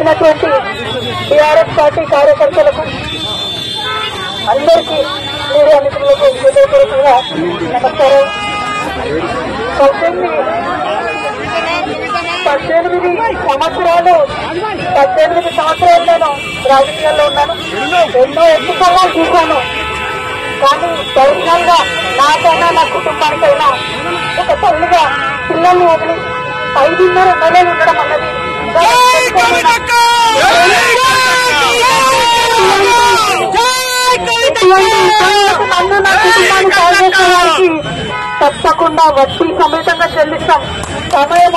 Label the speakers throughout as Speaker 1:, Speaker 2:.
Speaker 1: వచ్చినటువంటి TRS party కార్యకర్తలకు అందరికీ మీడియా మిత్రులకు హృదయపూర్వకంగా నమస్కారం పద్దెనిమిది పద్దెనిమిది సంవత్సరాలు పద్దెనిమిది సంవత్సరాలు నేను రాజకీయాల్లో ఉన్నాను ఎన్నో ఎన్నికల్లో చూశాను కానీ పర్సనల్ గా నాకైనా నా కుటుంబానికైనా ఒక తల్లిగా పిల్లల్ని వదిలి ఐదున్నర నెలలు ఉండడం అన్నది నన్ను నా కుటుంబాన్ని కాజేసుకోవడానికి తప్పకుండా వడ్డీ సమేతంగా చెల్లిస్తాం సమయం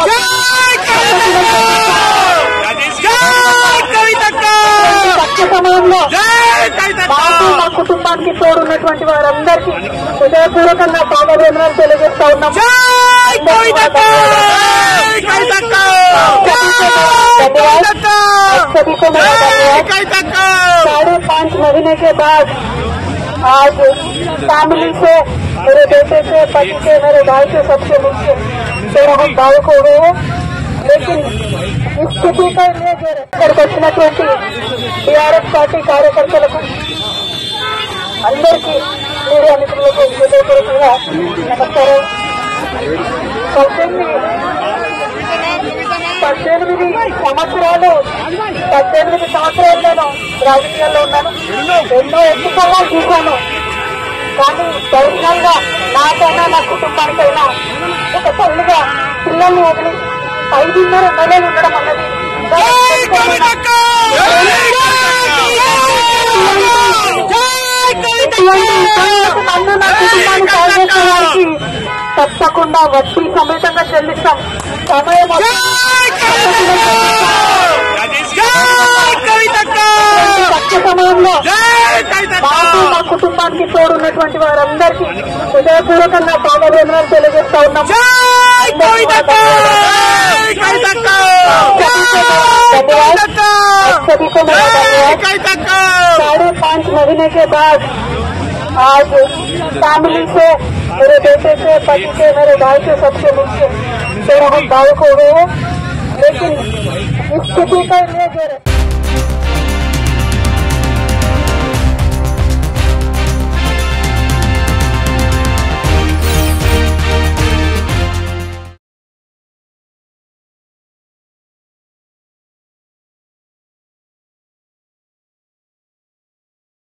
Speaker 1: తక్కువ సమయంలో మాకు మా కుటుంబానికి తోడున్నటువంటి వారందరికీ హృదయపూర్వకంగా పాదవేదనలు తెలియజేస్తా ఉన్నాం सभी को मेरा धन्यवाद साढ़े पाँच महीने के बाद आज फैमिली से मेरे बेटे से पति से मेरे भाई से सबसे मिलके तो हम भावुक हो गए हैं लेकिन इस स्थिति का लिए जो ఇక్కడికి వచ్చినటువంటి టీఆర్ఎస్ పార్టీ కార్యకర్తలకు అందరికీ మీడియా మిత్రులకు హృదయపూర్వకంగా నమస్కారం పద్దెనిమిది పద్దెనిమిది సంవత్సరాలు పద్దెనిమిది సంవత్సరాలు నేను రాజకీయాల్లో ఉన్నాను ఎన్నో ఎన్నికల్లో చూశాను కానీ పర్సనల్ గా నాకైనా నా కుటుంబానికైనా ఒక తల్లిగా పిల్లల్ని వదిలి ఐదున్నర నెలలు ఉండడం అన్నది నన్ను నా కుటుంబాన్ని కాజేసుకోవడానికి తప్పకుండా వడ్డీ సమేతంగా చెల్లిస్తాం సమయం తక్కువ సమయంలో మాకు మా కుటుంబానికి తోడున్నటువంటి వారందరికీ హృదయపూర్వకంగా పాదవేదనలు తెలియజేస్తా ఉన్నాం सभी को मेरा धन्यवाद साढ़े पाँच महीने के बाद आज फैमिली से मेरे बेटे से पति से मेरे भाई से सबसे मिलके तो हम भावुक हो गए हैं लेकिन इस स्थिति का लिए जो